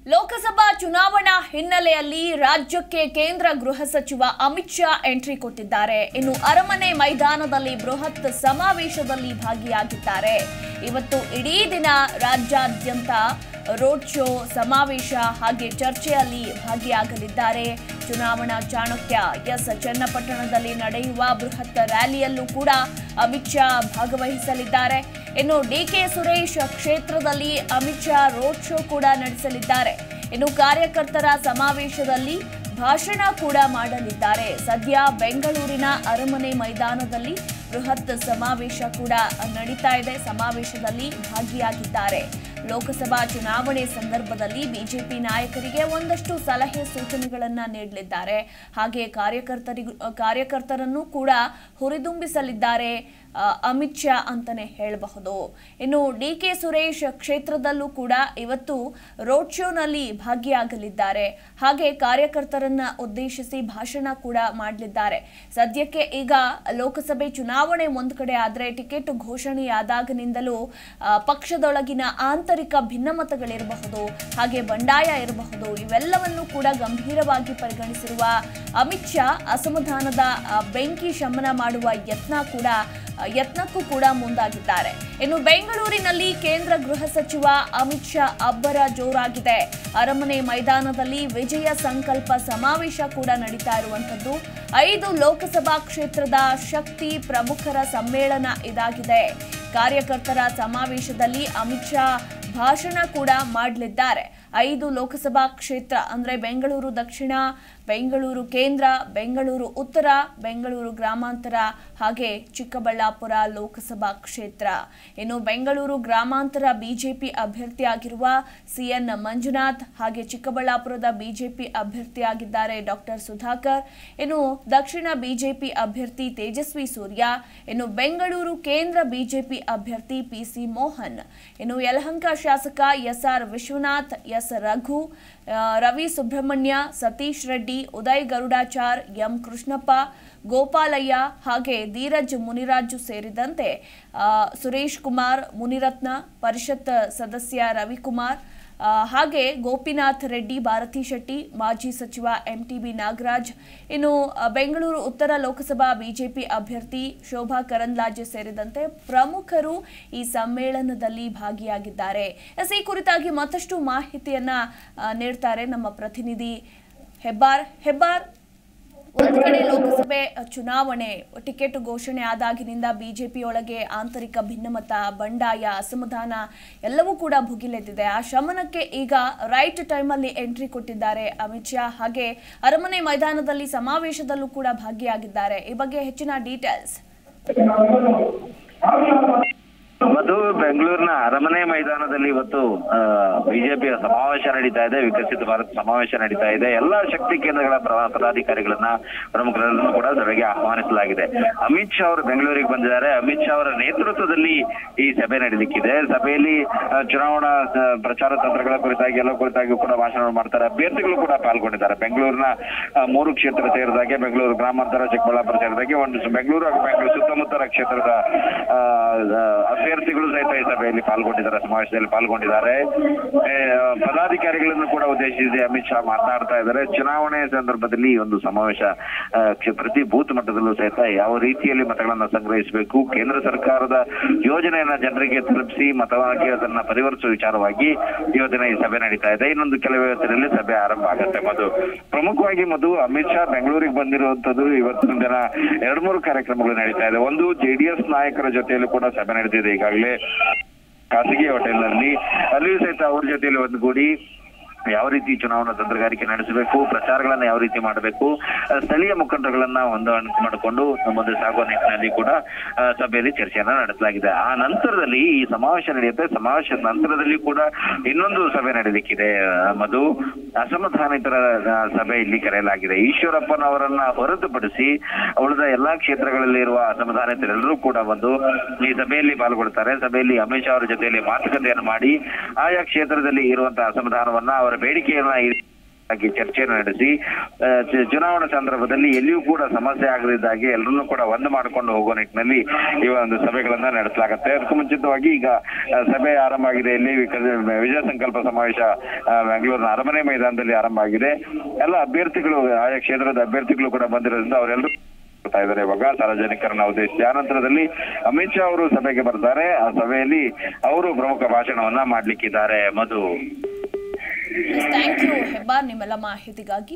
ಲೋಕಸಭಾ ಚುನಾವಣಾ ಹಿನ್ನೆಲೆಯಲ್ಲಿ ರಾಜ್ಯಕ್ಕೆ ಕೇಂದ್ರ ಗೃಹ ಸಚಿವ ಅಮಿತ್ ಶಾ ಎಂಟ್ರಿ ಕೊಟ್ಟಿದ್ದಾರೆ ಇನ್ನು ಅರಮನೆ ಮೈದಾನದಲ್ಲಿ ಬೃಹತ್ ಸಮಾವೇಶದಲ್ಲಿ ಭಾಗಿಯಾಗಿದ್ದಾರೆ ಇವತ್ತು ಇಡೀ ದಿನ ರಾಜ್ಯಾದ್ಯಂತ ರೋಡ್ ಶೋ ಸಮಾವೇಶ ಹಾಗೆ ಚರ್ಚೆಯಲ್ಲಿ ಭಾಗಿಯಾಗಲಿದ್ದಾರೆ ಚುನಾವಣಾ ಚಾಣಕ್ಯ ಎಸ್ ಚನ್ನಪಟ್ಟಣದಲ್ಲಿ ನಡೆಯುವ ಬೃಹತ್ ರ್ಯಾಲಿಯಲ್ಲೂ ಕೂಡ ಅಮಿತ್ ಶಾ ಭಾಗವಹಿಸಲಿದ್ದಾರೆ ಇನ್ನು ಡಿಕೆ ಸುರೇಶ್ ಕ್ಷೇತ್ರದಲ್ಲಿ ಅಮಿತ್ ಶಾ ರೋಡ್ ಶೋ ಕೂಡ ನಡೆಸಲಿದ್ದಾರೆ ಇನ್ನು ಕಾರ್ಯಕರ್ತರ ಸಮಾವೇಶದಲ್ಲಿ ಭಾಷಣ ಕೂಡ ಮಾಡಲಿದ್ದಾರೆ ಸದ್ಯ ಬೆಂಗಳೂರಿನ ಅರಮನೆ ಮೈದಾನದಲ್ಲಿ ಬೃಹತ್ ಸಮಾವೇಶ ಕೂಡ ನಡೀತಾ ಇದೆ ಸಮಾವೇಶದಲ್ಲಿ ಭಾಗಿಯಾಗಿದ್ದಾರೆ ಲೋಕಸಭಾ ಚುನಾವಣೆ ಸಂದರ್ಭದಲ್ಲಿ ಬಿಜೆಪಿ ನಾಯಕರಿಗೆ ಒಂದಷ್ಟು ಸಲಹೆ ಸೂಚನೆಗಳನ್ನ ನೀಡಲಿದ್ದಾರೆ ಹಾಗೆ ಕಾರ್ಯಕರ್ತರಿಗೂ ಕಾರ್ಯಕರ್ತರನ್ನು ಕೂಡ ಹುರಿದುಂಬಿಸಲಿದ್ದಾರೆ ಆ, ಅಮಿತ್ ಶಾ ಅಂತಾನೆ ಹೇಳಬಹುದು ಇನ್ನು ಡಿ ಕೆ ಸುರೇಶ್ ಕ್ಷೇತ್ರದಲ್ಲೂ ಕೂಡ ಇವತ್ತು ರೋಡ್ ಶೋನಲ್ಲಿ ಭಾಗಿಯಾಗಲಿದ್ದಾರೆ ಹಾಗೆ ಕಾರ್ಯಕರ್ತರನ್ನ ಉದ್ದೇಶಿಸಿ ಭಾಷಣ ಕೂಡ ಮಾಡಲಿದ್ದಾರೆ ಸದ್ಯಕ್ಕೆ ಈಗ ಲೋಕಸಭೆ ಚುನಾವಣೆ ಒಂದು ಕಡೆ ಆದರೆ ಟಿಕೆಟ್ ಘೋಷಣೆಯಾದಾಗನಿಂದಲೂ ಆ, ಪಕ್ಷದೊಳಗಿನ ಆಂತರಿಕ ಭಿನ್ನಮತಗಳಿರಬಹುದು ಹಾಗೆ ಬಂಡಾಯ ಇರಬಹುದು ಇವೆಲ್ಲವನ್ನು ಕೂಡ ಗಂಭೀರವಾಗಿ ಪರಿಗಣಿಸಿರುವ ಅಮಿತ್ ಶಾ ಅಸಮಾಧಾನದ ಆ, ಬೆಂಕಿ ಶಮನ ಮಾಡುವ ಯತ್ನ ಕೂಡ ಆ, ಯತ್ನಕ್ಕೂ ಕೂಡ ಮುಂದಾಗಿದ್ದಾರೆ ಇನ್ನು ಬೆಂಗಳೂರಿನಲ್ಲಿ ಕೇಂದ್ರ ಗೃಹ ಸಚಿವ ಅಮಿತ್ ಶಾ ಅಬ್ಬರ ಜೋರಾಗಿದೆ ಅರಮನೆ ಮೈದಾನದಲ್ಲಿ ವಿಜಯ ಸಂಕಲ್ಪ ಸಮಾವೇಶ ಕೂಡ ನಡೀತಾ ಇರುವಂತದ್ದು ಐದು ಲೋಕಸಭಾ ಕ್ಷೇತ್ರದ ಶಕ್ತಿ ಪ್ರಮುಖರ ಸಮ್ಮೇಳನ ಇದಾಗಿದೆ ಕಾರ್ಯಕರ್ತರ ಸಮಾವೇಶದಲ್ಲಿ ಅಮಿತ್ ಶಾ ಭಾಷಣ ಕೂಡ ಮಾಡಲಿದ್ದಾರೆ ಐದು ಲೋಕಸಭಾ ಕ್ಷೇತ್ರ ಅಂದ್ರೆ ಬೆಂಗಳೂರು ದಕ್ಷಿಣ ಬೆಂಗಳೂರು ಕೇಂದ್ರ ಬೆಂಗಳೂರು ಉತ್ತರ ಬೆಂಗಳೂರು ಗ್ರಾಮಾಂತರ ಹಾಗೆ ಚಿಕ್ಕಬಳ್ಳಾಪುರ ಲೋಕಸಭಾ ಕ್ಷೇತ್ರ ಇನ್ನು ಬೆಂಗಳೂರು ಗ್ರಾಮಾಂತರ ಬಿಜೆಪಿ ಅಭ್ಯರ್ಥಿಯಾಗಿರುವ ಸಿಎನ್ ಮಂಜುನಾಥ್ ಹಾಗೆ ಚಿಕ್ಕಬಳ್ಳಾಪುರದ ಬಿಜೆಪಿ ಅಭ್ಯರ್ಥಿಯಾಗಿದ್ದಾರೆ ಡಾಕ್ಟರ್ ಸುಧಾಕರ್ ಇನ್ನು ದಕ್ಷಿಣ ಬಿಜೆಪಿ ಅಭ್ಯರ್ಥಿ ತೇಜಸ್ವಿ ಸೂರ್ಯ ಇನ್ನು ಬೆಂಗಳೂರು ಕೇಂದ್ರ ಬಿಜೆಪಿ ಅಭ್ಯರ್ಥಿ ಪಿಸಿ ಮೋಹನ್ ಇನ್ನು ಯಲಹಂಕ ಶಾಸಕ ಎಸ್ಆರ್ ವಿಶ್ವನಾಥ್ ಎಸ್ ರಘು ಆ, ರವಿ ಸುಬ್ರಹ್ಮಣ್ಯ ಸತೀಶ್ ರೆಡ್ಡಿ ಉದಯ್ ಗರುಡಾಚಾರ್ ಎಂ ಕೃಷ್ಣಪ್ಪ ಗೋಪಾಲಯ್ಯ ಹಾಗೆ ಧೀರಜ್ ಮುನಿರಾಜು ಸೇರಿದಂತೆ ಆ, ಸುರೇಶ್ ಕುಮಾರ್ ಮುನಿರತ್ನ ಪರಿಷತ್ ಸದಸ್ಯ ರವಿಕುಮಾರ್ ಆ, ಹಾಗೆ ಗೋಪಿನಾಥ್ ರೆಡ್ಡಿ ಭಾರತಿ ಶೆಟ್ಟಿ ಮಾಜಿ ಸಚಿವ ಎಂಟಿಬಿ ನಾಗರಾಜ್ ಇನ್ನು ಆ, ಬೆಂಗಳೂರು ಉತ್ತರ ಲೋಕಸಭಾ ಬಿಜೆಪಿ ಅಭ್ಯರ್ಥಿ ಶೋಭಾ ಕರಂದ್ಲಾಜೆ ಸೇರಿದಂತೆ ಪ್ರಮುಖರು ಈ ಸಮ್ಮೇಳನದಲ್ಲಿ ಭಾಗಿಯಾಗಿದ್ದಾರೆ ಎಸ್ ಈ ಕುರಿತಾಗಿ ಮತ್ತಷ್ಟು ಮಾಹಿತಿಯನ್ನ ಆ, ನೀಡ್ತಾರೆ ನಮ್ಮ ಪ್ರತಿನಿಧಿ ಹೆಬ್ಬಾರ್ ಹೆಬ್ಬಾರ್ ಒಂದು ಕಡೆ ಲೋಕಸಭೆ ಚುನಾವಣೆ ಟಿಕೆಟ್ ಘೋಷಣೆ ಆದಾಗಿನಿಂದ ಬಿಜೆಪಿಯೊಳಗೆ ಆಂತರಿಕ ಭಿನ್ನಮತ ಬಂಡಾಯ ಅಸಮಾಧಾನ ಎಲ್ಲವೂ ಕೂಡ ಭುಗಿಲೆದ್ದಿದೆ ಆ ಶಮನಕ್ಕೆ ಈಗ ರೈಟ್ ಟೈಮಲ್ಲಿ ಎಂಟ್ರಿ ಕೊಟ್ಟಿದ್ದಾರೆ ಅಮಿತ್ ಶಾ ಹಾಗೆ ಅರಮನೆ ಮೈದಾನದಲ್ಲಿ ಸಮಾವೇಶದಲ್ಲೂ ಕೂಡ ಭಾಗಿಯಾಗಿದ್ದಾರೆ ಈ ಬಗ್ಗೆ ಹೆಚ್ಚಿನ ಡೀಟೇಲ್ಸ್ ಮತ್ತು ಬೆಂಗಳೂರಿನ ಅರಮನೆ ಮೈದಾನದಲ್ಲಿ ಇವತ್ತು ಬಿಜೆಪಿಯ ಸಮಾವೇಶ ನಡೀತಾ ಇದೆ ವಿಕಸಿತ ಭಾರತ್ ಸಮಾವೇಶ ನಡೀತಾ ಇದೆ ಎಲ್ಲಾ ಶಕ್ತಿ ಕೇಂದ್ರಗಳ ಪ್ರ- ಪದಾಧಿಕಾರಿಗಳನ್ನ ಪ್ರಮುಖರನ್ನು ಕೂಡ ಸಭೆಗೆ ಆಹ್ವಾನಿಸಲಾಗಿದೆ ಅಮಿತ್ ಶಾ ಅವರು ಬೆಂಗಳೂರಿಗೆ ಬಂದಿದ್ದಾರೆ ಅಮಿತ್ ಶಾ ಅವರ ನೇತೃತ್ವದಲ್ಲಿ ಈ ಸಭೆ ನಡೀಲಿಕ್ಕಿದೆ ಸಭೆಯಲ್ಲಿ ಆ, ಚುನಾವಣಾ ಆ, ಪ್ರಚಾರ ತಂತ್ರಗಳ ಕುರಿತಾಗಿ ಎಲ್ಲ ಕುರಿತಾಗಿ ಕೂಡ ಭಾಷಣ ಮಾಡ್ತಾರೆ ಅಭ್ಯರ್ಥಿಗಳು ಕೂಡ ಪಾಲ್ಗೊಂಡಿದ್ದಾರೆ ಬೆಂಗಳೂರಿನ ಆ, ಮೂರು ಕ್ಷೇತ್ರ ಸೇರಿದಾಗೆ ಬೆಂಗಳೂರು ಗ್ರಾಮಾಂತರ ಚಿಕ್ಕಬಳ್ಳಾಪುರ ಸೇರಿದಾಗೆ ಒಂದು ಸ- ಬೆಂಗಳೂರು ಹಾಗೂ ಬೆಂಗಳೂರು ಸುತ್ತಮುತ್ತಲ ಕ್ಷೇತ್ರದ ಆ, ಆ, ಅಭ್ಯರ್ಥಿಗಳು ಸಹಿತ ಈ ಸಭೆಯಲ್ಲಿ ಪಾಲ್ಗೊಂಡಿದ್ದಾರೆ ಸಮಾವೇಶದಲ್ಲಿ ಪಾಲ್ಗೊಂಡಿದ್ದಾರೆ ಏ, ಪದಾಧಿಕಾರಿಗಳನ್ನು ಕೂಡ ಉದ್ದೇಶಿಸಿ ಅಮಿತ್ ಶಾ ಮಾತನಾಡ್ತಾ ಇದ್ದಾರೆ ಚುನಾವಣೆ ಸಂದರ್ಭದಲ್ಲಿ ಈ ಒಂದು ಸಮಾವೇಶ ಆ, ಕ್ಷ- ಪ್ರತಿ ಬೂತ್ ಮಟ್ಟದಲ್ಲೂ ಸಹಿತ ಯಾವ ರೀತಿಯಲ್ಲಿ ಮತಗಳನ್ನ ಸಂಗ್ರಹಿಸಬೇಕು ಕೇಂದ್ರ ಸರ್ಕಾರದ ಯೋಜನೆಯನ್ನ ಜನರಿಗೆ ತಲುಪಿಸಿ ಮತವಾಗಿ ಅದನ್ನ ಪರಿವರ್ತಿಸುವ ವಿಚಾರವಾಗಿ ಇವತ್ತಿನ ಈ ಸಭೆ ನಡೀತಾ ಇದೆ ಇನ್ನೊಂದು ಕೆಲವೇ ಹೊತ್ತಿನಲ್ಲಿ ಸಭೆ ಆರಂಭ ಆಗುತ್ತೆ ಮಧು ಪ್ರಮುಖವಾಗಿ ಮಧು ಅಮಿತ್ ಶಾ ಬೆಂಗಳೂರಿಗೆ ಬಂದಿರುವಂತದ್ದು ಇವತ್ತಿನ ದಿನ ಎರಡ್ ಮೂರು ಕಾರ್ಯಕ್ರಮಗಳು ನಡೀತಾ ಇದೆ ಒಂದು ಜೆಡಿಎಸ್ ನಾಯಕರ ಜೊತೆಯಲ್ಲೂ ಕೂಡ ಸಭೆ ನಡೆದಿದೆ ಈಗಾಗಲೇ ಖಾಸಗಿ ಹೋಟೆಲ್ನಲ್ಲಿ ಅಲ್ಲಿಯೂ ಸಹಿತ ಅವ್ರ ಜೊತೆಯಲ್ಲಿ ಒಂದುಗೂಡಿ ಯಾವ ರೀತಿ ಚುನಾವಣಾ ತಂತ್ರಗಾರಿಕೆ ನಡೆಸಬೇಕು ಪ್ರಚಾರಗಳನ್ನ ಯಾವ ರೀತಿ ಮಾಡಬೇಕು ಆ, ಸ್ಥಳೀಯ ಮುಖಂಡರುಗಳನ್ನ ಹೊಂದಾಣಿಕೆ ಮಾಡಿಕೊಂಡು ಮುಂದೆ ಸಾಗುವ ನಿಟ್ಟಿನಲ್ಲಿ ಕೂಡ ಆ, ಸಭೆಯಲ್ಲಿ ಚರ್ಚೆಯನ್ನ ನಡೆಸಲಾಗಿದೆ ಆ ನಂತರದಲ್ಲಿ ಈ ಸಮಾವೇಶ ನಡೆಯುತ್ತೆ ಸಮಾವೇಶದ ನಂತರದಲ್ಲಿ ಕೂಡ ಇನ್ನೊಂದು ಸಭೆ ನಡೆಯಲಿಕ್ಕಿದೆ ಆ, ಮಧು ಅಸಮಾಧಾನಿತರ ಆ, ಸಭೆ ಇಲ್ಲಿ ಕರೆಯಲಾಗಿದೆ ಈಶ್ವರಪ್ಪನವರನ್ನ ಹೊರತುಪಡಿಸಿ ಉಳಿದ ಎಲ್ಲಾ ಕ್ಷೇತ್ರಗಳಲ್ಲಿ ಇರುವ ಅಸಮಾಧಾನಿತರೆಲ್ಲರೂ ಕೂಡ ಬಂದು ಈ ಸಭೆಯಲ್ಲಿ ಪಾಲ್ಗೊಳ್ತಾರೆ ಸಭೆಯಲ್ಲಿ ಅಮಿತ್ ಶಾ ಅವರ ಜೊತೆಯಲ್ಲಿ ಮಾತುಕತೆಯನ್ನು ಮಾಡಿ ಆಯಾ ಕ್ಷೇತ್ರದಲ್ಲಿ ಇರುವಂತಹ ಅಸಮಾಧಾನವನ್ನ ಅವರ ಬೇಡಿಕೆಯನ್ನ ಈ- ಆಗಿ ಚರ್ಚೆಯನ್ನು ನಡೆಸಿ ಆ, ಚು- ಚುನಾವಣಾ ಸಂದರ್ಭದಲ್ಲಿ ಎಲ್ಲಿಯೂ ಕೂಡ ಸಮಸ್ಯೆ ಆಗದಿದ್ದಾಗೆ ಎಲ್ಲರನ್ನೂ ಕೂಡ ಒಂದು ಮಾಡಿಕೊಂಡು ಹೋಗುವ ನಿಟ್ಟಿನಲ್ಲಿ ಈ ಒಂದು ಸಭೆಗಳನ್ನ ನಡೆಸಲಾಗುತ್ತೆ ಅದಕ್ಕೂ ಮುಂಚಿತವಾಗಿ ಈಗ ಆ, ಸಭೆ ಆರಂಭ ಆಗಿದೆ ಇಲ್ಲಿ ವಿಕ- ವಿಜಯ ಸಂಕಲ್ಪ ಸಮಾವೇಶ ಆ, ಬೆಂಗಳೂರಿನ ಅರಮನೆ ಮೈದಾನದಲ್ಲಿ ಆರಂಭ ಆಗಿದೆ ಎಲ್ಲ ಅಭ್ಯರ್ಥಿಗಳು ಆಯಾ ಕ್ಷೇತ್ರದ ಅಭ್ಯರ್ಥಿಗಳು ಕೂಡ ಬಂದಿರೋದ್ರಿಂದ ಅವರೆಲ್ಲರೂ ಬರ್ತಾ ಇದ್ದಾರೆ ಇವಾಗ ಸಾರ್ವಜನಿಕರನ್ನ ಉದ್ದೇಶಿಸಿ ಆ ನಂತರದಲ್ಲಿ ಅಮಿತ್ ಶಾ ಅವರು ಸಭೆಗೆ ಬರ್ತಾರೆ ಆ ಸಭೆಯಲ್ಲಿ ಅವರು ಪ್ರಮುಖ ಭಾಷಣವನ್ನ ಮಾಡ್ಲಿಕ್ಕಿದ್ದಾರೆ ಮಧು ಥ್ಯಾಂಕ್ ಯು ಹೆಬ್ಬಾರ್ ನಿಮ್ಮೆಲ್ಲ ಮಾಹಿತಿಗಾಗಿ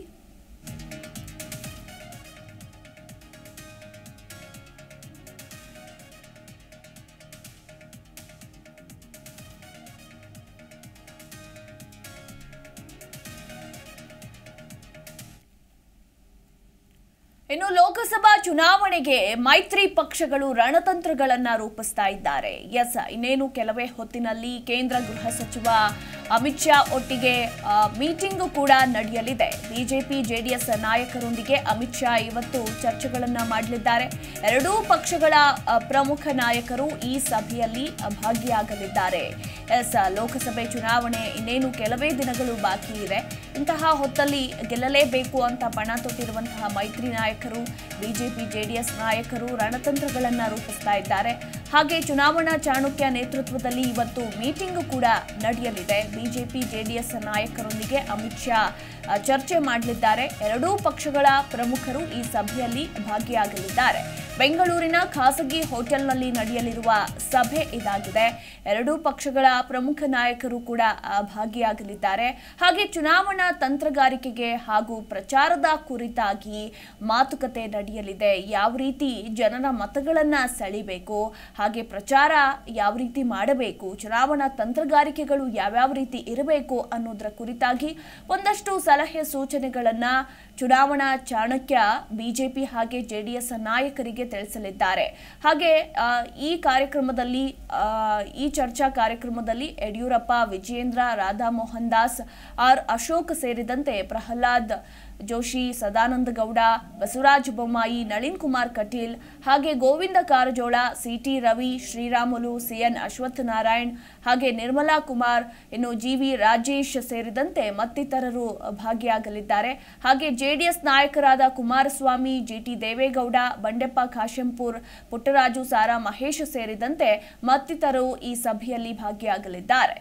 ಇನ್ನು ಲೋಕಸಭಾ ಚುನಾವಣೆಗೆ ಮೈತ್ರಿ ಪಕ್ಷಗಳು ರಣತಂತ್ರಗಳನ್ನ ರೂಪಿಸ್ತಾ ಇದ್ದಾರೆ ಎಸ್ ಇನ್ನೇನು ಕೆಲವೇ ಹೊತ್ತಿನಲ್ಲಿ ಕೇಂದ್ರ ಗೃಹ ಸಚಿವ ಅಮಿತ್ ಶಾ ಒಟ್ಟಿಗೆ ಆ, ಮೀಟಿಂಗು ಕೂಡ ನಡೆಯಲಿದೆ ಬಿಜೆಪಿ ಜೆಡಿಎಸ್ ನಾಯಕರೊಂದಿಗೆ ಅಮಿತ್ ಶಾ ಇವತ್ತು ಚರ್ಚೆಗಳನ್ನ ಮಾಡಲಿದ್ದಾರೆ ಎರಡೂ ಪಕ್ಷಗಳ ಆ, ಪ್ರಮುಖ ನಾಯಕರು ಈ ಸಭೆಯಲ್ಲಿ ಭಾಗಿಯಾಗಲಿದ್ದಾರೆ ಎಸ್ ಲೋಕಸಭೆ ಚುನಾವಣೆ ಇನ್ನೇನು ಕೆಲವೇ ದಿನಗಳು ಬಾಕಿ ಇದೆ ಇಂತಹ ಹೊತ್ತಲ್ಲಿ ಗೆಲ್ಲಲೇಬೇಕು ಅಂತ ಪಣ ತೊಟ್ಟಿರುವಂತಹ ಮೈತ್ರಿ ನಾಯಕರು ಬಿಜೆಪಿ ಜೆಡಿಎಸ್ ನಾಯಕರು ರಣತಂತ್ರಗಳನ್ನ ರೂಪಿಸ್ತಾ ಇದ್ದಾರೆ ಹಾಗೆ ಚುನಾವಣಾ ಚಾಣಕ್ಯ ನೇತೃತ್ವದಲ್ಲಿ ಇವತ್ತು ಮೀಟಿಂಗ್ ಕೂಡ ನಡೆಯಲಿದೆ ಬಿಜೆಪಿ ಜೆಡಿಎಸ್ ನಾಯಕರೊಂದಿಗೆ ಅಮಿತ್ ಶಾ ಆ, ಚರ್ಚೆ ಮಾಡಲಿದ್ದಾರೆ ಎರಡೂ ಪಕ್ಷಗಳ ಪ್ರಮುಖರು ಈ ಸಭೆಯಲ್ಲಿ ಭಾಗಿಯಾಗಲಿದ್ದಾರೆ ಬೆಂಗಳೂರಿನ ಖಾಸಗಿ ಹೋಟೆಲ್ನಲ್ಲಿ ನಡೆಯಲಿರುವ ಸಭೆ ಇದಾಗಿದೆ ಎರಡೂ ಪಕ್ಷಗಳ ಪ್ರಮುಖ ನಾಯಕರು ಕೂಡ ಆ, ಭಾಗಿಯಾಗಲಿದ್ದಾರೆ ಹಾಗೆ ಚುನಾವಣಾ ತಂತ್ರಗಾರಿಕೆಗೆ ಹಾಗೂ ಪ್ರಚಾರದ ಕುರಿತಾಗಿ ಮಾತುಕತೆ ನಡೆಯಲಿದೆ ಯಾವ ರೀತಿ ಜನರ ಮತಗಳನ್ನ ಸೆಳಿಬೇಕು ಹಾಗೆ ಪ್ರಚಾರ ಯಾವ ರೀತಿ ಮಾಡಬೇಕು ಚುನಾವಣಾ ತಂತ್ರಗಾರಿಕೆಗಳು ಯಾವ್ಯಾವ ರೀತಿ ಇರಬೇಕು ಅನ್ನೋದರ ಕುರಿತಾಗಿ ಒಂದಷ್ಟು ಸಲಹೆ ಸೂಚನೆಗಳನ್ನ ಚುನಾವಣಾ ಚಾಣಕ್ಯ ಬಿಜೆಪಿ ಹಾಗೆ ಜೆಡಿಎಸ್ ನಾಯಕರಿಗೆ ತಿಳಿಸಲಿದ್ದಾರೆ ಹಾಗೆ ಆ, ಈ ಕಾರ್ಯಕ್ರಮದಲ್ಲಿ ಆ, ಈ ಚರ್ಚಾ ಕಾರ್ಯಕ್ರಮದಲ್ಲಿ ಯಡಿಯೂರಪ್ಪ ವಿಜಯೇಂದ್ರ ರಾಧಾ ಮೋಹನ್ ದಾಸ್ ಆರ್ ಅಶೋಕ್ ಸೇರಿದಂತೆ ಪ್ರಹ್ಲಾದ್ ಜೋಶಿ ಸದಾನಂದ ಗೌಡ ಬಸವರಾಜ ಬೊಮ್ಮಾಯಿ ನಳಿನ್ ಕುಮಾರ್ ಕಟೀಲ್ ಹಾಗೆ ಗೋವಿಂದ ಕಾರಜೋಳ ಸಿಟಿ ರವಿ ಶ್ರೀರಾಮುಲು ಸಿಎನ್ ಅಶ್ವಥ್ ನಾರಾಯಣ್ ಹಾಗೆ ನಿರ್ಮಲಾ ಕುಮಾರ್ ಇನ್ನು ಜಿವಿ ರಾಜೇಶ್ ಸೇರಿದಂತೆ ಮತ್ತಿತರರು ಭಾಗಿಯಾಗಲಿದ್ದಾರೆ ಹಾಗೆ ಜೆಡಿಎಸ್ ನಾಯಕರಾದ ಕುಮಾರಸ್ವಾಮಿ ಜಿಟಿ ದೇವೇಗೌಡ ಬಂಡೆಪ್ಪ ಕಾಶೆಂಪುರ್ ಪುಟ್ಟರಾಜು ಸಾರಾ ಮಹೇಶ್ ಸೇರಿದಂತೆ ಮತ್ತಿತರರು ಈ ಸಭೆಯಲ್ಲಿ ಭಾಗಿಯಾಗಲಿದ್ದಾರೆ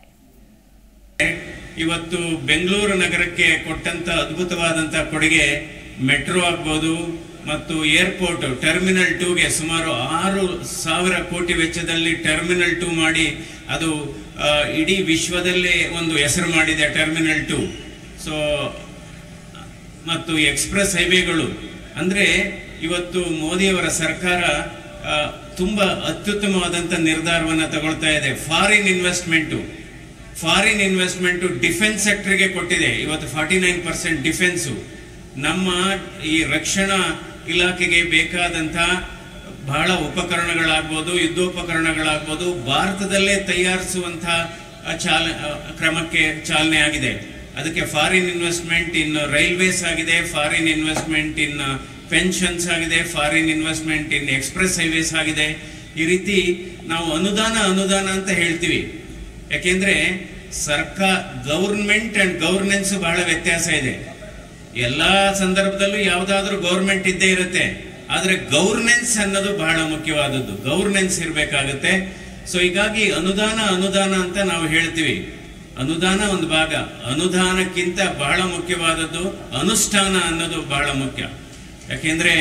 ಇವತ್ತು ಬೆಂಗಳೂರು ನಗರಕ್ಕೆ ಕೊಟ್ಟಂತ ಅದ್ಭುತವಾದಂತ ಕೊಡುಗೆ ಮೆಟ್ರೋ ಆಗ್ಬೋದು ಮತ್ತು ಏರ್ಪೋರ್ಟ್ ಟರ್ಮಿನಲ್ ಟೂಗೆ ಸುಮಾರು ಆರು ಸಾವಿರ ಕೋಟಿ ವೆಚ್ಚದಲ್ಲಿ ಟರ್ಮಿನಲ್ ಟೂ ಮಾಡಿ ಅದು ಆ, ಇಡೀ ವಿಶ್ವದಲ್ಲೇ ಒಂದು ಹೆಸರು ಮಾಡಿದೆ ಟರ್ಮಿನಲ್ ಟೂ ಸೊ ಮತ್ತು ಎಕ್ಸ್ಪ್ರೆಸ್ ಹೈವೇಗಳು ಅಂದ್ರೆ ಇವತ್ತು ಮೋದಿಯವರ ಸರ್ಕಾರ ಆ, ತುಂಬಾ ಅತ್ಯುತ್ತಮವಾದಂತ ನಿರ್ಧಾರವನ್ನ ತಗೊಳ್ತಾ ಇದೆ foreign investment foreign investment defence ಸೆಕ್ಟರ್ಗೆ ಕೊಟ್ಟಿದೆ ಇವತ್ತು ಫಾರ್ಟಿ ನೈನ್ ಪರ್ಸೆಂಟ್ ಡಿಫೆನ್ಸು ನಮ್ಮ ಈ ರಕ್ಷಣಾ ಇಲಾಖೆಗೆ ಬೇಕಾದಂತ ಬಹಳ ಉಪಕರಣಗಳಾಗ್ಬೋದು ಯುದ್ಧೋಪಕರಣಗಳಾಗ್ಬೋದು ಭಾರತದಲ್ಲೇ ತಯಾರಿಸುವಂತಹ ಚಾಲ ಆ, ಕ್ರಮಕ್ಕೆ ಚಾಲನೆ ಆಗಿದೆ ಅದಕ್ಕೆ ಫಾರಿನ್ ಇನ್ವೆಸ್ಟ್ಮೆಂಟ್ ಇನ್ ರೈಲ್ವೇಸ್ ಆಗಿದೆ ಫಾರಿನ್ ಇನ್ವೆಸ್ಟ್ಮೆಂಟ್ ಇನ್ ಪೆನ್ಷನ್ಸ್ ಆಗಿದೆ foreign investment in express highways ಆಗಿದೆ ಈ ರೀತಿ ನಾವು ಅನುದಾನ ಅನುದಾನ ಅಂತ ಹೇಳ್ತೀವಿ ಯಾಕೆಂದ್ರೆ ಸರ್ಕಾರ ಗೌರ್ಮೆಂಟ್ ಅಂಡ್ ಗವರ್ನೆನ್ಸ್ ಬಹಳ ವ್ಯತ್ಯಾಸ ಇದೆ ಎಲ್ಲಾ ಸಂದರ್ಭದಲ್ಲೂ ಯಾವ್ದಾದ್ರೂ ಗೌರ್ಮೆಂಟ್ ಇದ್ದೇ ಇರುತ್ತೆ ಆದ್ರೆ ಗವರ್ನೆನ್ಸ್ ಅನ್ನೋದು ಬಹಳ ಮುಖ್ಯವಾದದ್ದು ಗವರ್ನೆನ್ಸ್ ಇರಬೇಕಾಗುತ್ತೆ ಸೊ ಹೀಗಾಗಿ ಅನುದಾನ ಅನುದಾನ ಅಂತ ನಾವು ಹೇಳ್ತೀವಿ ಅನುದಾನ ಒಂದು ಭಾಗ ಅನುದಾನಕ್ಕಿಂತ ಬಹಳ ಮುಖ್ಯವಾದದ್ದು ಅನುಷ್ಠಾನ ಅನ್ನೋದು ಬಹಳ ಮುಖ್ಯ ಯಾಕೆಂದ್ರೆ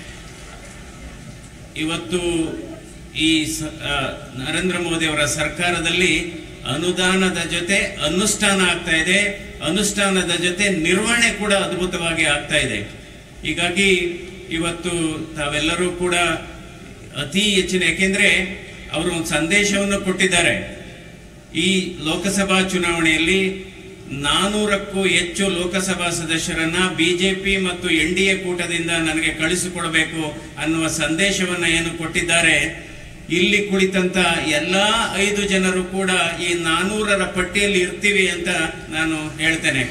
ಇವತ್ತು ಈ ಸ- ಆ, ನರೇಂದ್ರ ಮೋದಿ ಅವರ ಸರ್ಕಾರದಲ್ಲಿ ಅನುದಾನದ ಜೊತೆ ಅನುಷ್ಠಾನ ಆಗ್ತಾ ಇದೆ ಅನುಷ್ಠಾನದ ಜೊತೆ ನಿರ್ವಹಣೆ ಕೂಡ ಅದ್ಭುತವಾಗಿ ಆಗ್ತಾ ಇದೆ ಹೀಗಾಗಿ ಇವತ್ತು ತಾವೆಲ್ಲರೂ ಕೂಡ ಅತಿ ಹೆಚ್ಚಿನ ಯಾಕೆಂದ್ರೆ ಅವರು ಒಂದು ಸಂದೇಶವನ್ನು ಕೊಟ್ಟಿದ್ದಾರೆ ಈ ಲೋಕಸಭಾ ಚುನಾವಣೆಯಲ್ಲಿ ನಾನೂರಕ್ಕೂ ಹೆಚ್ಚು ಲೋಕಸಭಾ ಸದಸ್ಯರನ್ನ ಬಿಜೆಪಿ ಮತ್ತು ಎನ್ ಡಿ ಎ ಕೂಟದಿಂದ ನನಗೆ ಕಳಿಸಿಕೊಡಬೇಕು ಅನ್ನುವ ಸಂದೇಶವನ್ನ ಏನು ಕೊಟ್ಟಿದ್ದಾರೆ ಇಲ್ಲಿ ಕುಳಿತಂತ ಎಲ್ಲಾ ಐದು ಜನರು ಕೂಡ ಈ ನಾನೂರರ ಪಟ್ಟಿಯಲ್ಲಿ ಇರ್ತೀವಿ ಅಂತ ನಾನು ಹೇಳ್ತೇನೆ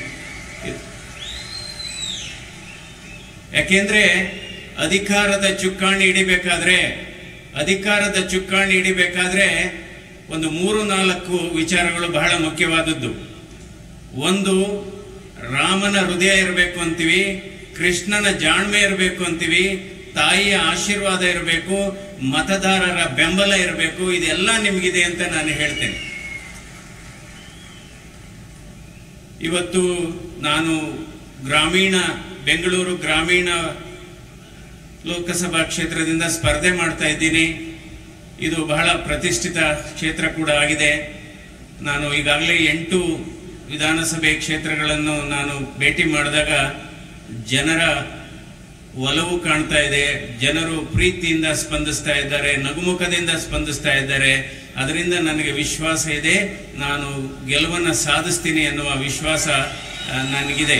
ಯಾಕೆಂದ್ರೆ ಅಧಿಕಾರದ ಚುಕ್ಕಾಣಿ ಹಿಡಿಬೇಕಾದ್ರೆ ಅಧಿಕಾರದ ಚುಕ್ಕಾಣಿ ಹಿಡಿಬೇಕಾದ್ರೆ ಒಂದು ಮೂರು ನಾಲ್ಕು ವಿಚಾರಗಳು ಬಹಳ ಮುಖ್ಯವಾದದ್ದು ಒಂದು ರಾಮನ ಹೃದಯ ಇರಬೇಕು ಅಂತೀವಿ ಕೃಷ್ಣನ ಜಾಣ್ಮೆ ಇರಬೇಕು ಅಂತೀವಿ ತಾಯಿಯ ಆಶೀರ್ವಾದ ಇರಬೇಕು ಮತದಾರರ ಬೆಂಬಲ ಇರಬೇಕು ಇದೆಲ್ಲ ನಿಮಗಿದೆ ಅಂತ ನಾನು ಹೇಳ್ತೇನೆ ಇವತ್ತು ನಾನು ಗ್ರಾಮೀಣ ಬೆಂಗಳೂರು ಗ್ರಾಮೀಣ ಲೋಕಸಭಾ ಕ್ಷೇತ್ರದಿಂದ ಸ್ಪರ್ಧೆ ಮಾಡ್ತಾ ಇದ್ದೀನಿ ಇದು ಬಹಳ ಪ್ರತಿಷ್ಠಿತ ಕ್ಷೇತ್ರ ಕೂಡ ಆಗಿದೆ ನಾನು ಈಗಾಗಲೇ ಎಂಟು ವಿಧಾನಸಭೆ ಕ್ಷೇತ್ರಗಳನ್ನು ನಾನು ಭೇಟಿ ಮಾಡಿದಾಗ ಜನರ ಒಲವು ಕಾಣ್ತಾ ಇದೆ ಜನರು ಪ್ರೀತಿಯಿಂದ ಸ್ಪಂದಿಸ್ತಾ ಇದ್ದಾರೆ ನಗುಮುಖದಿಂದ ಸ್ಪಂದಿಸ್ತಾ ಇದ್ದಾರೆ ಅದರಿಂದ ನನಗೆ ವಿಶ್ವಾಸ ಇದೆ ನಾನು ಗೆಲುವನ್ನು ಸಾಧಿಸ್ತೀನಿ ಅನ್ನುವ ವಿಶ್ವಾಸ ಆ, ನನಗಿದೆ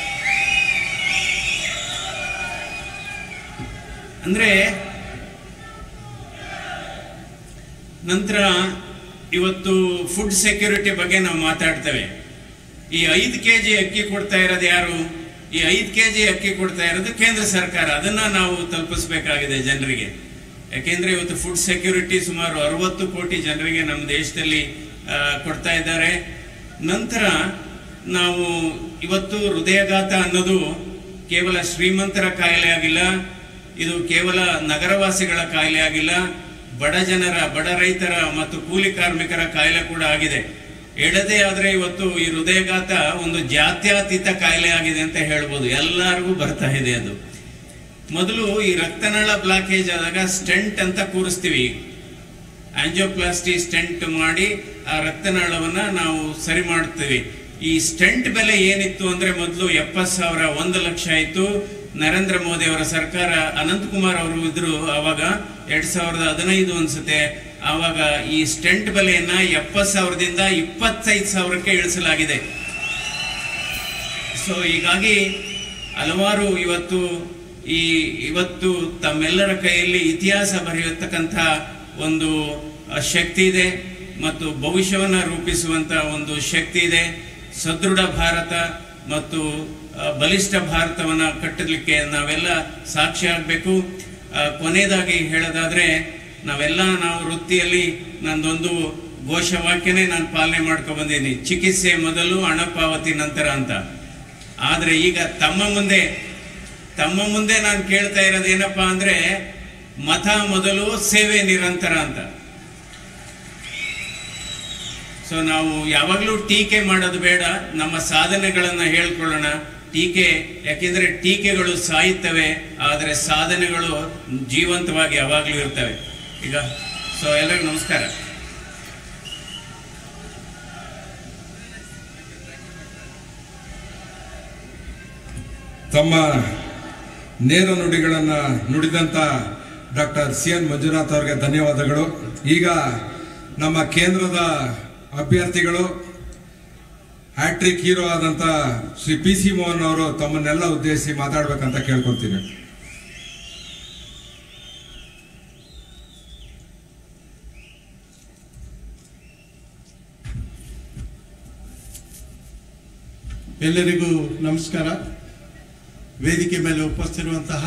ಅಂದ್ರೆ ನಂತರ ಇವತ್ತು ಫುಡ್ ಸೆಕ್ಯೂರಿಟಿ ಬಗ್ಗೆ ನಾವು ಮಾತಾಡ್ತೇವೆ ಈ ಐದು ಕೆ ಜಿ ಅಕ್ಕಿ ಕೊಡ್ತಾ ಇರೋದು ಯಾರು ಈ ಐದು ಕೆ ಜಿ ಅಕ್ಕಿ ಕೊಡ್ತಾ ಇರೋದು ಕೇಂದ್ರ ಸರ್ಕಾರ ಅದನ್ನ ನಾವು ತಲುಪಿಸ್ಬೇಕಾಗಿದೆ ಜನರಿಗೆ ಯಾಕೆಂದ್ರೆ ಇವತ್ತು ಫುಡ್ ಸೆಕ್ಯೂರಿಟಿ ಸುಮಾರು ಅರವತ್ತು ಕೋಟಿ ಜನರಿಗೆ ನಮ್ಮ ದೇಶದಲ್ಲಿ ಆ, ಕೊಡ್ತಾ ಇದ್ದಾರೆ ನಂತರ ನಾವು ಇವತ್ತು ಹೃದಯಘಾತ ಅನ್ನೋದು ಕೇವಲ ಶ್ರೀಮಂತರ ಕಾಯಿಲೆ ಆಗಿಲ್ಲ ಇದು ಕೇವಲ ನಗರವಾಸಿಗಳ ಕಾಯಿಲೆ ಆಗಿಲ್ಲ ಬಡ ಜನರ ಬಡ ರೈತರ ಮತ್ತು ಕೂಲಿ ಕಾರ್ಮಿಕರ ಕಾಯಿಲೆ ಕೂಡ ಆಗಿದೆ ಎಡದೆ ಆದ್ರೆ ಇವತ್ತು ಈ ಹೃದಯಘಾತ ಒಂದು ಜಾತ್ಯತೀತ ಕಾಯಿಲೆ ಆಗಿದೆ ಅಂತ ಹೇಳ್ಬೋದು ಎಲ್ಲರಿಗೂ ಬರ್ತಾ ಇದೆ ಅದು ಮೊದಲು ಈ ರಕ್ತನಾಳ ಬ್ಲಾಕೇಜ್ ಆದಾಗ ಸ್ಟೆಂಟ್ ಅಂತ ಕೂರಿಸ್ತೀವಿ ಆಂಜಿಯೋಪ್ಲಾಸ್ಟಿ ಸ್ಟೆಂಟ್ ಮಾಡಿ ಆ ರಕ್ತನಾಳವನ್ನ ನಾವು ಸರಿ ಮಾಡ್ತೀವಿ ಈ ಸ್ಟೆಂಟ್ ಬೆಲೆ ಏನಿತ್ತು ಅಂದ್ರೆ ಮೊದಲು ಎಪ್ಪತ್ತು ಸಾವಿರ ಒಂದು ಲಕ್ಷ ಇತ್ತು ನರೇಂದ್ರ ಮೋದಿ ಅವರ ಸರ್ಕಾರ ಅನಂತಕುಮಾರ್ ಅವರು ಇದ್ರು ಆವಾಗ ಎರಡ್ ಸಾವಿರದ ಹದಿನೈದು ಅನ್ಸುತ್ತೆ ಆವಾಗ ಈ ಸ್ಟೆಂಟ್ ಬೆಲೆಯನ್ನ ಎಪ್ಪತ್ತು ಸಾವಿರದಿಂದ ಇಪ್ಪತ್ತೈದು ಸಾವಿರಕ್ಕೆ ಇಳಿಸಲಾಗಿದೆ ಸೊ ಹೀಗಾಗಿ ಹಲವಾರು ಇವತ್ತು ಈ ಇವತ್ತು ತಮ್ಮೆಲ್ಲರ ಕೈಯಲ್ಲಿ ಇತಿಹಾಸ ಬರೆಯತಕ್ಕಂಥ ಒಂದು ಆ, ಶಕ್ತಿ ಇದೆ ಮತ್ತು ಭವಿಷ್ಯವನ್ನು ರೂಪಿಸುವಂತ ಒಂದು ಶಕ್ತಿ ಇದೆ ಸದೃಢ ಭಾರತ ಮತ್ತು ಆ, ಬಲಿಷ್ಠ ಭಾರತವನ್ನ ಕಟ್ಟಲಿಕ್ಕೆ ನಾವೆಲ್ಲ ಸಾಕ್ಷಿ ಆಗಬೇಕು ಕೊನೆಯದಾಗಿ ಹೇಳೋದಾದ್ರೆ ನಾವೆಲ್ಲ ನಾವು ವೃತ್ತಿಯಲ್ಲಿ ನಂದೊಂದು ಘೋಷವಾಕ್ಯನೇ ನಾನು ಪಾಲನೆ ಮಾಡ್ಕೊ ಬಂದೀನಿ ಚಿಕಿತ್ಸೆ ಮೊದಲು ಹಣ ಪಾವತಿ ನಂತರ ಅಂತ ಆದ್ರೆ ಈಗ ತಮ್ಮ ಮುಂದೆ ತಮ್ಮ ಮುಂದೆ ನಾನು ಕೇಳ್ತಾ ಇರೋದು ಏನಪ್ಪಾ ಅಂದ್ರೆ ಮತ ಮೊದಲು ಸೇವೆ ನಿರಂತರ ಅಂತ ಸೊ ನಾವು ಯಾವಾಗಲೂ ಟೀಕೆ ಮಾಡೋದು ಬೇಡ ನಮ್ಮ ಸಾಧನೆಗಳನ್ನ ಹೇಳ್ಕೊಳ್ಳೋಣ ಟೀಕೆ ಯಾಕೆಂದ್ರೆ ಟೀಕೆಗಳು ಸಾಯುತ್ತವೆ ಆದರೆ ಸಾಧನೆಗಳು ಜೀವಂತವಾಗಿ ಯಾವಾಗಲೂ ಇರ್ತವೆ ಈಗ ಸೊ ಎಲ್ಲರಿಗೂ ನಮಸ್ಕಾರ ತಮ್ಮ ನೇರ ನುಡಿಗಳನ್ನು ನುಡಿದಂಥ ಡಾಕ್ಟರ್ ಸಿ ಎನ್ ಮಂಜುನಾಥ್ ಅವರಿಗೆ ಧನ್ಯವಾದಗಳು ಈಗ ನಮ್ಮ ಕೇಂದ್ರದ ಅಭ್ಯರ್ಥಿಗಳು ಹ್ಯಾಟ್ರಿಕ್ ಹೀರೋ ಆದಂಥ ಶ್ರೀ ಪಿ ಸಿ ಮೋಹನ್ ಅವರು ತಮ್ಮನ್ನೆಲ್ಲ ಉದ್ದೇಶಿಸಿ ಮಾತಾಡ್ಬೇಕಂತ ಕೇಳ್ಕೊತೀನಿ ಎಲ್ಲರಿಗೂ ನಮಸ್ಕಾರ ವೇದಿಕೆ ಮೇಲೆ ಉಪಸ್ಥಿರುವಂತಹ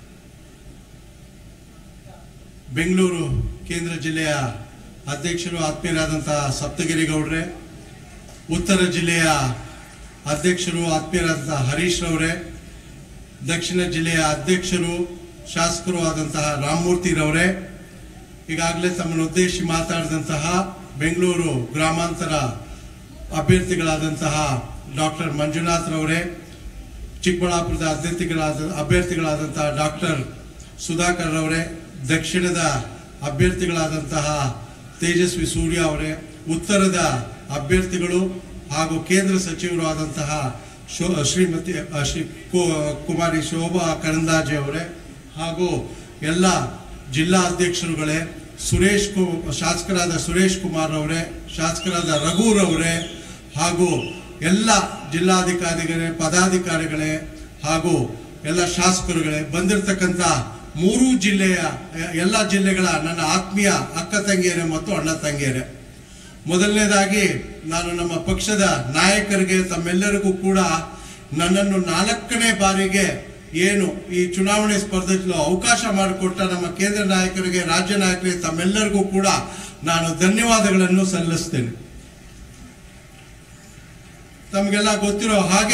ಬೆಂಗಳೂರು ಕೇಂದ್ರ ಜಿಲ್ಲೆಯ ಅಧ್ಯಕ್ಷರು ಆತ್ಮೀಯರಾದಂತಹ ಸಪ್ತಗಿರಿ ಗೌಡ್ರೆ ಉತ್ತರ ಜಿಲ್ಲೆಯ ಅಧ್ಯಕ್ಷರು ಆತ್ಮೀಯರಾದಂತಹ ಹರೀಶ್ ರವರೇ ದಕ್ಷಿಣ ಜಿಲ್ಲೆಯ ಅಧ್ಯಕ್ಷರು ಶಾಸಕರು ಆದಂತಹ ರಾಮಮೂರ್ತಿ ರವರೇ ಈಗಾಗಲೇ ತಮ್ಮನ್ನು ಉದ್ದೇಶಿಸಿ ಮಾತಾಡಿದಂತಹ ಬೆಂಗಳೂರು ಗ್ರಾಮಾಂತರ ಅಭ್ಯರ್ಥಿಗಳಾದಂತಹ ಡಾಕ್ಟರ್ ಮಂಜುನಾಥ್ ರವರೇ ಚಿಕ್ಕಬಳ್ಳಾಪುರದ ಅಭ್ಯರ್ಥಿಗಳಾದ ಅಭ್ಯರ್ಥಿಗಳಾದಂತಹ ಡಾಕ್ಟರ್ ಸುಧಾಕರ್ ರವರೇ ದಕ್ಷಿಣದ ಅಭ್ಯರ್ಥಿಗಳಾದಂತಹ ತೇಜಸ್ವಿ ಸೂರ್ಯ ಅವರೇ ಉತ್ತರದ ಅಭ್ಯರ್ಥಿಗಳು ಹಾಗೂ ಕೇಂದ್ರ ಸಚಿವರು ಆದಂತಹ ಶೋ ಶ್ರೀಮತಿ ಅ, ಶ್ರೀ ಕು- ಕುಮಾರಿ ಶೋಭಾ ಕರಂದಾಜೆ ಅವರೇ ಹಾಗೂ ಎಲ್ಲ ಜಿಲ್ಲಾ ಅಧ್ಯಕ್ಷರುಗಳೇ ಸುರೇಶ್ ಕು ಶಾಸಕರಾದ ಸುರೇಶ್ ಕುಮಾರ್ ಅವರೇ ಶಾಸಕರಾದ ರಘುರವರೇ ಹಾಗೂ ಎಲ್ಲ ಜಿಲ್ಲಾಧಿಕಾರಿಗಳೇ ಪದಾಧಿಕಾರಿಗಳೇ ಹಾಗೂ ಎಲ್ಲ ಶಾಸಕರುಗಳೇ ಬಂದಿರತಕ್ಕಂಥ ಮೂರೂ ಜಿಲ್ಲೆಯ ಎಲ್ಲ ಜಿಲ್ಲೆಗಳ ನನ್ನ ಆತ್ಮೀಯ ಅಕ್ಕ ತಂಗಿಯರೇ ಮತ್ತು ಅಣ್ಣ ತಂಗಿಯರೇ ಮೊದಲನೇದಾಗಿ ನಾನು ನಮ್ಮ ಪಕ್ಷದ ನಾಯಕರಿಗೆ ತಮ್ಮೆಲ್ಲರಿಗೂ ಕೂಡ ನನ್ನನ್ನು ನಾಲ್ಕನೇ ಬಾರಿಗೆ ಏನು ಈ ಚುನಾವಣೆ ಸ್ಪರ್ಧೆಯಲ್ಲಿ ಅವಕಾಶ ಮಾಡಿಕೊಟ್ಟ ನಮ್ಮ ಕೇಂದ್ರ ನಾಯಕರಿಗೆ ರಾಜ್ಯ ನಾಯಕರಿಗೆ ತಮ್ಮೆಲ್ಲರಿಗೂ ಕೂಡ ನಾನು ಧನ್ಯವಾದಗಳನ್ನು ಸಲ್ಲಿಸ್ತೇನೆ ತಮಗೆಲ್ಲ ಗೊತ್ತಿರೋ ಹಾಗೆ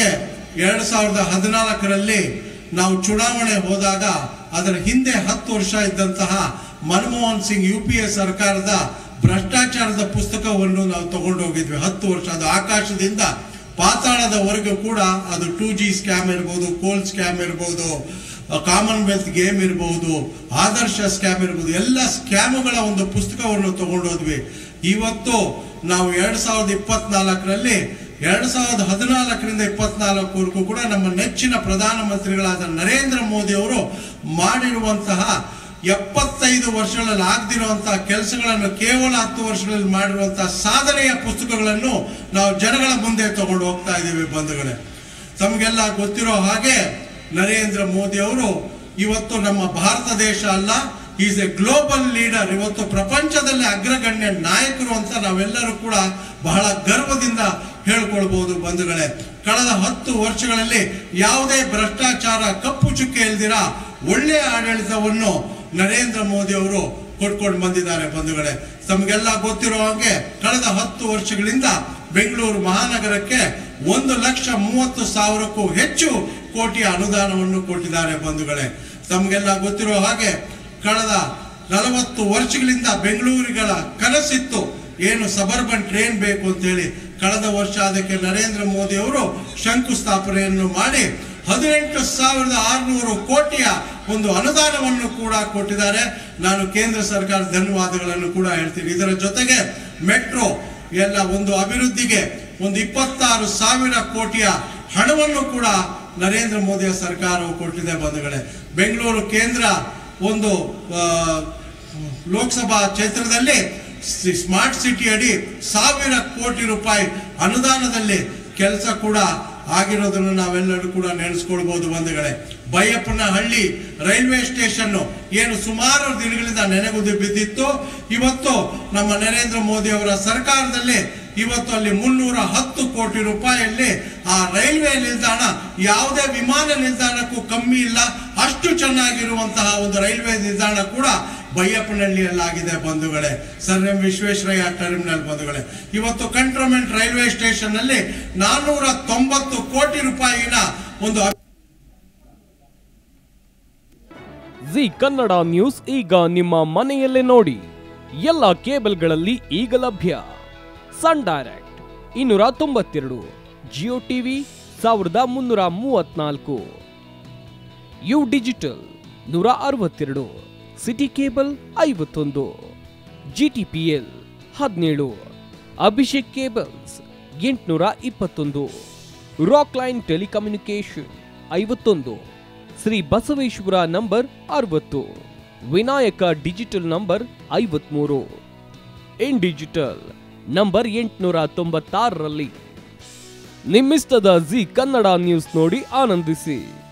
ಎರಡ್ ಸಾವಿರದ ಹದಿನಾಲ್ಕರಲ್ಲಿ ನಾವು ಚುನಾವಣೆ ಹೋದಾಗ ಅದರ ಹಿಂದೆ ಹತ್ತು ವರ್ಷ ಇದ್ದಂತಹ Manmohan Singh U P A ಸರ್ಕಾರದ ಭ್ರಷ್ಟಾಚಾರದ ಪುಸ್ತಕವನ್ನು ನಾವು ತಗೊಂಡು ಹೋಗಿದ್ವಿ ಹತ್ತು ವರ್ಷ ಅದು ಆಕಾಶದಿಂದ ಪಾತಾಳದವರೆಗೂ ಕೂಡ ಅದು ಟೂ ಜಿ ಸ್ಕ್ಯಾಮ್ ಇರ್ಬೋದು ಕೋಲ್ ಸ್ಕ್ಯಾಮ್ ಇರ್ಬೋದು ಕಾಮನ್ವೆಲ್ತ್ ಗೇಮ್ ಇರಬಹುದು ಆದರ್ಶ ಸ್ಕ್ಯಾಮ್ ಇರಬಹುದು ಎಲ್ಲ ಸ್ಕ್ಯಾಮ್ಗಳ ಒಂದು ಪುಸ್ತಕವನ್ನು ತಗೊಂಡೋದ್ವಿ ಇವತ್ತು ನಾವು ಎರಡ್ ಸಾವಿರದ ಇಪ್ಪತ್ನಾಲ್ಕರಲ್ಲಿ ಎರಡ್ ಸಾವಿರದ ಹದಿನಾಲ್ಕರಿಂದ ಇಪ್ಪತ್ನಾಲ್ಕವರೆಗೂ ಕೂಡ ನಮ್ಮ ನೆಚ್ಚಿನ ಪ್ರಧಾನಮಂತ್ರಿಗಳಾದ ನರೇಂದ್ರ ಮೋದಿ ಅವರು ಮಾಡಿರುವಂತಹ ಎಪ್ಪತ್ತೈದು ವರ್ಷಗಳಲ್ಲಿ ಆಗದಿರುವಂತಹ ಕೆಲಸಗಳನ್ನು ಕೇವಲ ಹತ್ತು ವರ್ಷಗಳಲ್ಲಿ ಮಾಡಿರುವಂತಹ ಸಾಧನೆಯ ಪುಸ್ತಕಗಳನ್ನು ನಾವು ಜನಗಳ ಮುಂದೆ ತಗೊಂಡು ಹೋಗ್ತಾ ಇದ್ದೀವಿ ಬಂಧುಗಳೇ ತಮಗೆಲ್ಲ ಗೊತ್ತಿರೋ ಹಾಗೆ ನರೇಂದ್ರ ಮೋದಿ ಅವರು ಇವತ್ತು ನಮ್ಮ ಭಾರತ ದೇಶ ಅಲ್ಲ ಈಸ್ ಎ ಗ್ಲೋಬಲ್ ಲೀಡರ್ ಇವತ್ತು ಪ್ರಪಂಚದಲ್ಲಿ ಅಗ್ರಗಣ್ಯ ನಾಯಕರು ಅಂತ ನಾವೆಲ್ಲರೂ ಕೂಡ ಬಹಳ ಗರ್ವದಿಂದ ಹೇಳ್ಕೊಳ್ಬಹುದು ಬಂಧುಗಳೇ ಕಳೆದ ಹತ್ತು ವರ್ಷಗಳಲ್ಲಿ ಯಾವುದೇ ಭ್ರಷ್ಟಾಚಾರ ಕಪ್ಪು ಚುಕ್ಕೆ ಇಲ್ದಿರ ಒಳ್ಳೆಯ ಆಡಳಿತವನ್ನು ನರೇಂದ್ರ ಮೋದಿ ಅವರು ಕೊಟ್ಕೊಂಡು ಬಂದಿದ್ದಾರೆ ಬಂಧುಗಳೇ ತಮಗೆಲ್ಲ ಗೊತ್ತಿರೋ ಹಾಗೆ ಕಳೆದ ಹತ್ತು ವರ್ಷಗಳಿಂದ ಬೆಂಗಳೂರು ಮಹಾನಗರಕ್ಕೆ ಒಂದು ಲಕ್ಷ ಮೂವತ್ತು ಸಾವಿರಕ್ಕೂ ಹೆಚ್ಚು ಕೋಟಿಯ ಅನುದಾನವನ್ನು ಕೊಟ್ಟಿದ್ದಾರೆ ಬಂಧುಗಳೇ ತಮಗೆಲ್ಲ ಗೊತ್ತಿರೋ ಹಾಗೆ ಕಳೆದ ನಲವತ್ತು ವರ್ಷಗಳಿಂದ ಬೆಂಗಳೂರಿಗಳ ಕನಸಿತ್ತು ಏನು ಸಬರ್ಬನ್ ಟ್ರೈನ್ ಬೇಕು ಅಂತ ಹೇಳಿ ಕಳೆದ ವರ್ಷ ಅದಕ್ಕೆ ನರೇಂದ್ರ ಮೋದಿ ಅವರು ಶಂಕುಸ್ಥಾಪನೆಯನ್ನು ಮಾಡಿ ಹದಿನೆಂಟು ಸಾವಿರದ ಆರುನೂರು ಕೋಟಿಯ ಒಂದು ಅನುದಾನವನ್ನು ಕೂಡ ಕೊಟ್ಟಿದ್ದಾರೆ ನಾನು ಕೇಂದ್ರ ಸರ್ಕಾರ ಧನ್ಯವಾದಗಳನ್ನು ಕೂಡ ಹೇಳ್ತೀನಿ ಇದರ ಜೊತೆಗೆ ಮೆಟ್ರೋ ಎಲ್ಲ ಒಂದು ಅಭಿವೃದ್ಧಿಗೆ ಒಂದು ಇಪ್ಪತ್ತಾರು ಸಾವಿರ ಕೋಟಿಯ ಹಣವನ್ನು ಕೂಡ ನರೇಂದ್ರ ಮೋದಿಯ ಸರ್ಕಾರವು ಕೊಟ್ಟಿದೆ ಬಂಧುಗಳೇ ಬೆಂಗಳೂರು ಕೇಂದ್ರ ಒಂದು ಆ, ಲೋಕಸಭಾ ಕ್ಷೇತ್ರದಲ್ಲಿ ಸಿ- ಸ್ಮಾರ್ಟ್ ಸಿಟಿ ಅಡಿ ಸಾವಿರ ಕೋಟಿ ರೂಪಾಯಿ ಅನುದಾನದಲ್ಲಿ ಕೆಲಸ ಕೂಡ ಆಗಿರೋದನ್ನು ನಾವೆಲ್ಲರೂ ಕೂಡ ನೆನೆಸ್ಕೊಳ್ಬಹುದು ಬಂಧುಗಳೇ ಬೈಯಪ್ಪನ ಹಳ್ಳಿ ರೈಲ್ವೆ ಸ್ಟೇಷನ್ ಏನು ಸುಮಾರು ದಿನಗಳಿಂದ ನೆನೆಗುದಿ ಬಿದ್ದಿತ್ತು ಇವತ್ತು ನಮ್ಮ ನರೇಂದ್ರ ಮೋದಿ ಅವರ ಸರ್ಕಾರದಲ್ಲಿ ಇವತ್ತು ಅಲ್ಲಿ ಮುನ್ನೂರ ಹತ್ತು ಕೋಟಿ ರೂಪಾಯಿಯಲ್ಲಿ ಆ ರೈಲ್ವೆ ನಿಲ್ದಾಣ ಯಾವುದೇ ವಿಮಾನ ನಿಲ್ದಾಣಕ್ಕೂ ಕಮ್ಮಿ ಇಲ್ಲ ಅಷ್ಟು ಚೆನ್ನಾಗಿರುವಂತಹ ಒಂದು ರೈಲ್ವೆ ನಿಲ್ದಾಣ ಕೂಡ ಬೈಯಪ್ಪನಹಳ್ಳಿಯಲ್ಲಾಗಿದೆ ಬಂಧುಗಳೇ ಸರ್ ಎಂ ವಿಶ್ವೇಶ್ವರಯ್ಯ ಟರ್ಮಿನಲ್ ಬಂಧುಗಳೇ ಇವತ್ತು ಕಂಟ್ರೋನ್ಮೆಂಟ್ ರೈಲ್ವೆ ಸ್ಟೇಷನ್ ಅಲ್ಲಿ ನಾನ್ನೂರ ತೊಂಬತ್ತು ಕೋಟಿ ರೂಪಾಯಿನ ಒಂದು ಜಿ ಕನ್ನಡ ನ್ಯೂಸ್ ಈಗ ನಿಮ್ಮ ಮನೆಯಲ್ಲೇ ನೋಡಿ ಎಲ್ಲ ಕೇಬಲ್ಗಳಲ್ಲಿ ಈಗ ಲಭ್ಯ ಸನ್ ಡೈರೆಕ್ಟ್ ಇನ್ನೂರ ತೊಂಬತ್ತೆರಡು ಜಿಯೋ ಟಿವಿ ಸಾವಿರದ ಮುನ್ನೂರ ಮೂವತ್ನಾಲ್ಕು ಯು ಡಿಜಿಟಲ್ ನೂರ ಅರವತ್ತೆರಡು ಸಿಟಿ ಕೇಬಲ್ ಐವತ್ತೊಂದು ಜಿ ಟಿ ಪಿ ಎಲ್ ಹದಿನೇಳು ಅಭಿಷೇಕ್ ಕೇಬಲ್ಸ್ ಎಂಟುನೂರ ಇಪ್ಪತ್ತೊಂದು ರಾಕ್ ಲೈನ್ ಟೆಲಿಕಮ್ಯುನಿಕೇಶನ್ ಐವತ್ತೊಂದು ಶ್ರೀ ಬಸವೇಶ್ವರ ನಂಬರ್ ಅರವತ್ತು ವಿನಾಯಕ ಡಿಜಿಟಲ್ ನಂಬರ್ ಐವತ್ಮೂರು ಇನ್ ಡಿಜಿಟಲ್ ನಂಬರ್ ಎಂಟುನೂರ ತೊಂಬತ್ತಾರರಲ್ಲಿ ನಿಮ್ಮಿಸ್ತದ ಜಿ ಕನ್ನಡ ನ್ಯೂಸ್ ನೋಡಿ ಆನಂದಿಸಿ